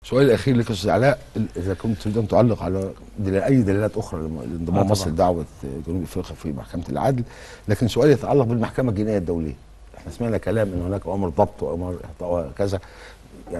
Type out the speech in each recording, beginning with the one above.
سؤالي الاخير لك يا استاذ علاء اذا كنت تريد ان تعلق على دل- اي دلالات اخرى لم- لانضمام آه مصر طبعاً. لدعوه جنوب افريقيا في محكمه العدل لكن سؤالي يتعلق بالمحكمه الجنائيه الدوليه احنا سمعنا كلام ان هناك امر ضبط وامر إعطاء وكذا يعني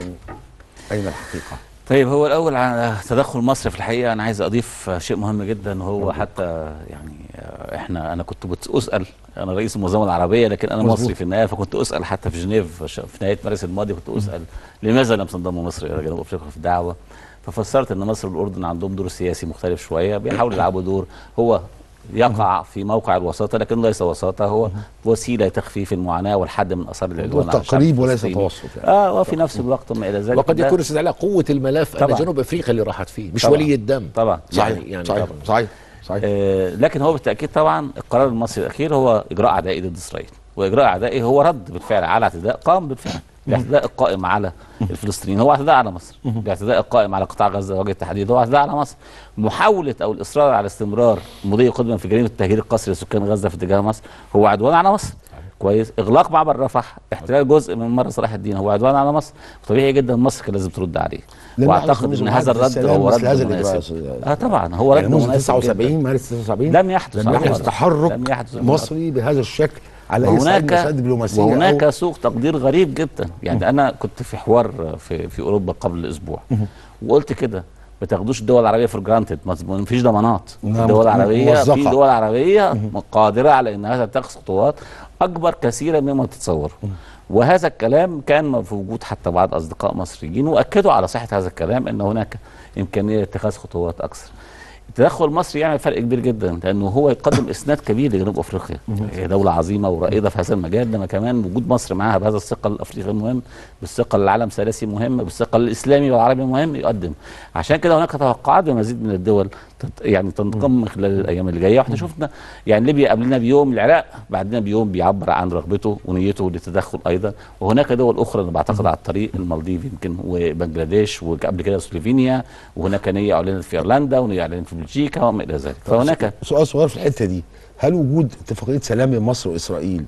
اين الحقيقه؟ طيب هو الاول على تدخل مصر في الحقيقه انا عايز اضيف شيء مهم جدا هو حتى يعني احنا انا كنت بت- اسال انا رئيس المنظمه العربيه لكن انا مظبوط. مصري في النهايه فكنت اسال حتى في جنيف ش- في نهايه مارس الماضي كنت اسال لماذا لم تنضم مصر الى جنوب افريقيا في الدعوه ففسرت ان مصر والاردن عندهم دور سياسي مختلف شويه بيحاولوا يلعبوا دور هو يقع في موقع الوساطه لكن ليس وساطه هو وسيله تخفيف المعاناه والحد من اثار العدوان على الشعب تقريب وليس الفلسطيني. توسط يعني اه وفي نفس الوقت وما الى ذلك وقد ده- يكون استاذ علاء قوه الملف ان طبعاً. جنوب افريقيا اللي راحت فيه مش طبعاً. ولي الدم طبعا صحيح يعني صحيح طبعاً. صحيح صحيح آه، لكن هو بالتاكيد طبعا القرار المصري الاخير هو اجراء عدائي ضد اسرائيل واجراء عدائي هو رد بالفعل على اعتداء قام بالفعل الاعتداء القائم على الفلسطينيين هو اعتداء على مصر الاعتداء القائم على قطاع غزه وجه التحديد هو اعتداء على مصر محاوله او الاصرار على استمرار مضي قدما في جريمه التهجير القسري لسكان غزه في اتجاه مصر هو عدوان على مصر كويس اغلاق معبر رفح احتلال جزء من ممر صلاح الدين هو عدوان على مصر طبيعي جدا مصر كان لازم ترد عليه لم يحدث واعتقد منذ ان معاهدة هذا الرد السلام هو مثل رد هذا الإجراء يا مناسب أستاذ- اه طبعا هو رد يعني منذ مناسب جداً. 79 مارس 79 لم يحدث لم على يحدث الأرض. تحرك لم يحدث على الأرض. مصري بهذا الشكل على اي سبيل من وهناك الدبلوماسيه وهناك أو سوء تقدير غريب جدا يعني انا كنت في حوار في في اوروبا قبل اسبوع وقلت كده ما تاخدوش الدول العربيه فور جرانتد ما فيش ضمانات نعم، الدول العربيه موثقة. في دول عربيه قادره على انها تتخذ خطوات اكبر كثيرا مما تتصور وهذا الكلام كان في وجود حتى بعض اصدقاء مصريين واكدوا على صحه هذا الكلام ان هناك امكانيه لاتخاذ خطوات اكثر التدخل المصري يعمل فرق كبير جدا لانه هو يقدم اسناد كبير لجنوب افريقيا هي دوله عظيمه ورائده في هذا المجال لما كمان وجود مصر معاها بهذا الثقل الافريقي المهم بالثقل العالم ثلاثي مهم بالثقل الاسلامي والعربي مهم يقدم عشان كده هناك توقعات بمزيد من الدول تت- يعني تنضم خلال الايام اللي جايه واحنا شفنا يعني ليبيا قبلنا بيوم العراق بعدنا بيوم بيعبر عن رغبته ونيته للتدخل ايضا وهناك دول اخرى انا بعتقد على الطريق المالديف يمكن وبنجلاديش وقبل كده سلوفينيا وهناك نيه اعلنت في ايرلندا ونيه اعلنت في بلجيكا وما الى ذلك فهناك سؤال صغير في الحته دي هل وجود اتفاقيه سلام بين مصر واسرائيل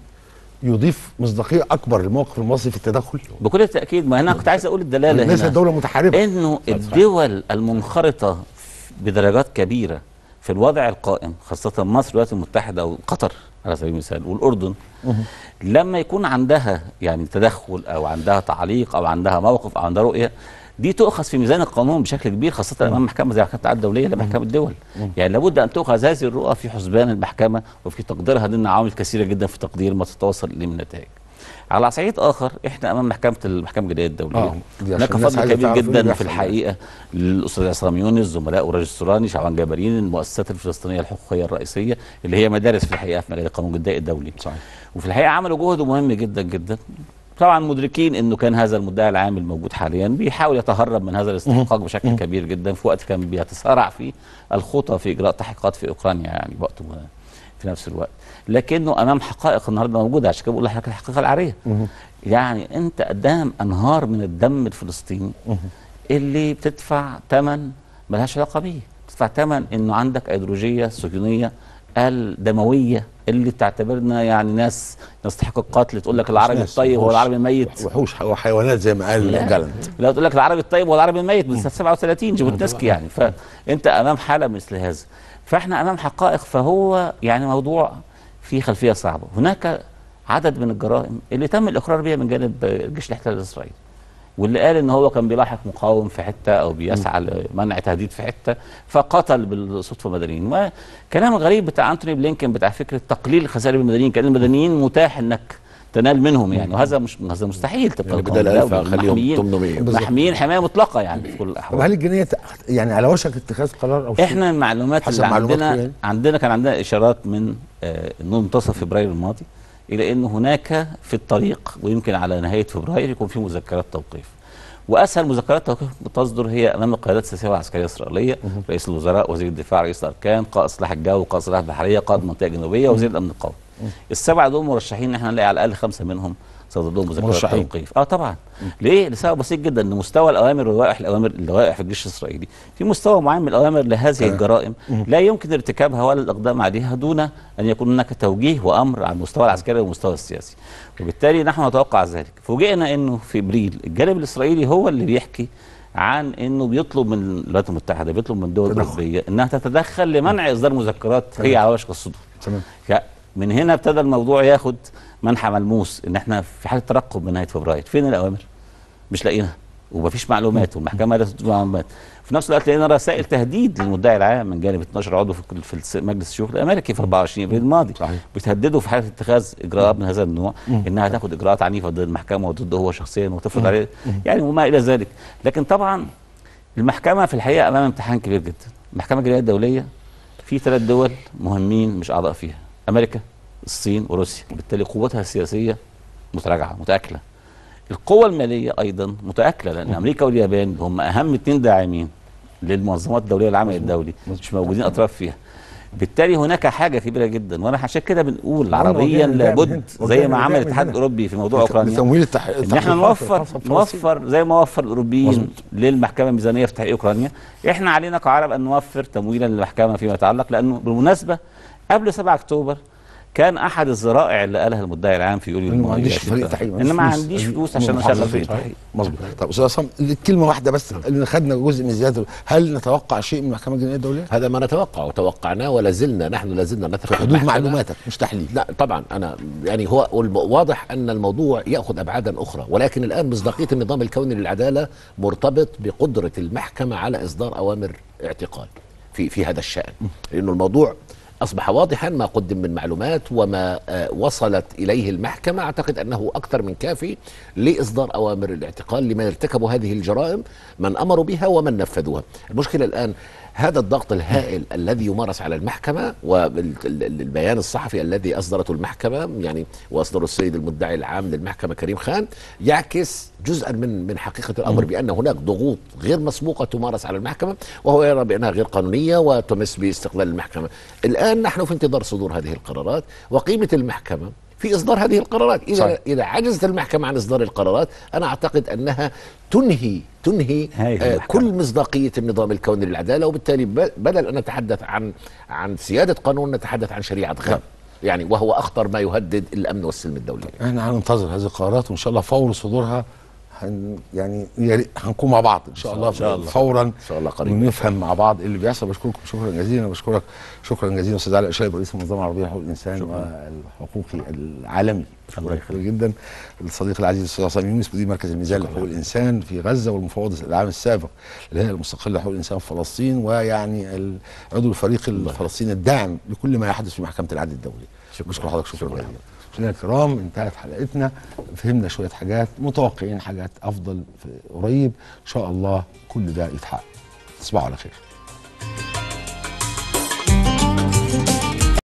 يضيف مصداقيه اكبر للموقف المصري في التدخل؟ بكل تاكيد ما انا كنت عايز اقول الدلاله ليست هنا دوله متحاربه انه الدول المنخرطه بدرجات كبيره في الوضع القائم خاصه مصر الولايات المتحده وقطر على سبيل المثال والاردن لما يكون عندها يعني تدخل او عندها تعليق او عندها موقف او عندها رؤيه دي تؤخذ في ميزان القانون بشكل كبير خاصه امام محكمه زي محكمه العدل الدوليه لمحكمه الدول يعني لابد ان تؤخذ هذه الرؤى في حسبان المحكمه وفي تقديرها ضمن عوامل كثيره جدا في تقدير ما تتوصل اليه من نتائج على صعيد اخر احنا امام محكمه المحكمه الجنائيه الدوليه آه، دي عشان هناك الناس فضل عايزة كبير تعرف إيه اللي جدا في بيحصل الحقيقه للاستاذ عصام يونس زملاء وراجل السوراني شعبان جابرين المؤسسات الفلسطينيه الحقوقيه الرئيسيه اللي هي مدارس في الحقيقه في مجال القانون الجنائي الدولي صحيح وفي الحقيقه عملوا جهد مهم جدا جدا طبعا مدركين انه كان هذا المدعي العام الموجود حاليا بيحاول يتهرب من هذا الاستحقاق بشكل كبير جدا في وقت كان بيتسارع فيه الخطى في اجراء تحقيقات في اوكرانيا يعني وقت ما- في نفس الوقت لكنه امام حقائق النهارده موجوده عشان كده بقول لحضرتك الحقيقه العاريه يعني انت قدام انهار من الدم الفلسطيني اللي بتدفع ثمن ملهاش علاقه بيه بتدفع ثمن انه عندك ايديولوجيه صهيونيه الدمويه اللي بتعتبرنا يعني ناس نستحق القتل تقول لك العربي ناس الطيب هو وحوش. العربي الميت وحوش وحيوانات زي ما قال لا. جالنت لا تقول لك العربي الطيب هو العربي الميت من سنه 37 جيبوتنسكي يعني فانت امام حاله مثل هذا فاحنا امام حقائق فهو يعني موضوع فيه خلفيه صعبه هناك عدد من الجرائم اللي تم الاقرار بها من جانب جيش الاحتلال الاسرائيلي واللي قال ان هو كان بيلاحق مقاوم في حته او بيسعى لمنع تهديد في حته فقتل بالصدفه مدنيين وكلام غريب بتاع انتوني بلينكن بتاع فكره تقليل خسائر المدنيين كان المدنيين متاح انك تنال منهم يعني وهذا مش هذا مستحيل تبقى يعني القانون بدل ده 1000 هخليهم محميين- 800 بالظبط. محميين حمايه مطلقه يعني في كل طب الاحوال هل الجنيه ت- يعني على وشك اتخاذ قرار او شيء؟ احنا المعلومات حسب اللي معلوماتكم عندنا يعني؟ عندنا كان عندنا اشارات من آه، انه منتصف فبراير الماضي الى انه هناك في الطريق ويمكن على نهايه فبراير يكون في مذكرات توقيف واسهل مذكرات توقيف تصدر هي امام القيادات السياسيه والعسكريه الاسرائيليه رئيس الوزراء وزير الدفاع رئيس الاركان قائد سلاح الجو قائد سلاح البحريه قائد المنطقه الجنوبيه وزير الامن القومي السبعه دول مرشحين ان احنا نلاقي على الاقل خمسه منهم صدر لهم مذكرات مرشحين. توقيف اه طبعا ليه لسبب بسيط جدا ان مستوى الاوامر واللوائح الاوامر اللوائح في الجيش الاسرائيلي في مستوى معين من الاوامر لهذه الجرائم لا يمكن ارتكابها ولا الاقدام عليها دون ان يكون هناك توجيه وامر على المستوى العسكري والمستوى السياسي وبالتالي نحن نتوقع ذلك فوجئنا انه في ابريل الجانب الاسرائيلي هو اللي بيحكي عن انه بيطلب من الولايات المتحده بيطلب من الدول تدخل. الاوروبيه انها تتدخل لمنع اصدار مذكرات هي على وشك الصدور تمام ف- من هنا ابتدى الموضوع ياخد منحى ملموس ان احنا في حاله ترقب من نهايه فبراير فين الاوامر مش لاقيينها ومفيش معلومات والمحكمه لا تدي معلومات في نفس الوقت لقينا رسائل تهديد للمدعي العام من جانب 12 عضو في كل- في الس- مجلس الشيوخ الامريكي في 24 ابريل الماضي صحيح. بتهدده في حاله اتخاذ اجراءات من هذا النوع انها تاخد اجراءات عنيفه ضد المحكمه وضده هو شخصيا وتفرض عليه يعني وما الى ذلك لكن طبعا المحكمه في الحقيقه امام امتحان كبير جدا المحكمه الجنائيه الدوليه في ثلاث دول مهمين مش اعضاء فيها امريكا الصين وروسيا بالتالي قوتها السياسيه متراجعه متاكله القوة المالية أيضا متأكلة لأن أمريكا واليابان هم أهم اثنين داعمين للمنظمات الدولية العمل الدولي مش موجودين أطراف فيها بالتالي هناك حاجة كبيرة جدا وأنا عشان كده بنقول عربيا وجاي- لابد وجاي- زي ما وجاي- عمل وجاي الاتحاد من هنا. الأوروبي في موضوع أوكرانيا لتمويل التح... ان احنا نوفر نوفر زي ما وفر الاوروبيين مظبوط. للمحكمه الميزانيه في تحقيق اوكرانيا احنا علينا كعرب ان نوفر تمويلا للمحكمه فيما يتعلق لانه بالمناسبه قبل 7 اكتوبر كان احد الذرائع اللي قالها المدعي العام في يوليو انه ما عنديش الماضي فريق تحقيق ان ما عنديش فلوس عشان اشغل فريق تحقيق مظبوط طب استاذ عصام كلمه واحده بس اللي خدنا جزء من زياده هل نتوقع شيء من المحكمه الجنائيه الدوليه؟ هذا ما نتوقع وتوقعناه ولا زلنا نحن لا زلنا نثق في حدود بالمحكمة. معلوماتك مش تحليل لا طبعا انا يعني هو والم- واضح ان الموضوع ياخذ ابعادا اخرى ولكن الان مصداقيه النظام الكوني للعداله مرتبط بقدره المحكمه على اصدار اوامر اعتقال في في هذا الشان لانه الموضوع اصبح واضحا ما قدم من معلومات وما آه، وصلت اليه المحكمه اعتقد انه اكثر من كافي لاصدار اوامر الاعتقال لمن ارتكبوا هذه الجرائم من امروا بها ومن نفذوها المشكله الان هذا الضغط الهائل الذي يمارس على المحكمة والبيان الصحفي الذي أصدرته المحكمة يعني وأصدره السيد المدعي العام للمحكمة كريم خان يعكس جزءا من من حقيقة الأمر بأن هناك ضغوط غير مسبوقة تمارس على المحكمة وهو يرى بأنها غير قانونية وتمس باستقلال المحكمة الآن نحن في انتظار صدور هذه القرارات وقيمة المحكمة في اصدار هذه القرارات اذا صحيح. اذا عجزت المحكمه عن اصدار القرارات انا اعتقد انها تنهي تنهي هذه آه المحكمة. كل مصداقيه النظام الكوني للعداله وبالتالي ب- بدل ان نتحدث عن عن سياده قانون نتحدث عن شريعه غير نعم. يعني وهو اخطر ما يهدد الامن والسلم الدولي احنا هننتظر هذه القرارات وان شاء الله فور صدورها هن يعني يا ريت هنكون مع بعض ان شاء الله, إن شاء الله. فورا ان شاء الله قريبا ونفهم مع بعض اللي بيحصل بشكركم شكرا جزيلا بشكرك شكرا جزيلا استاذ علي الشايب رئيس المنظمه العربيه لحقوق الانسان والحقوقي العالمي الله شكرا جدا الصديق العزيز الاستاذ عصام يونس مدير مركز الميزان لحقوق الانسان في غزه والمفوض العام السابق للهيئه المستقله لحقوق الانسان في فلسطين ويعني ال- عضو الفريق الفلسطيني الداعم لكل ما يحدث في محكمه العدل الدولي بشكر حضرتك شكرا جزيلا مشاهدينا الكرام انتهت حلقتنا فهمنا شويه حاجات متوقعين حاجات افضل في قريب ان شاء الله كل ده يتحقق تصبحوا على خير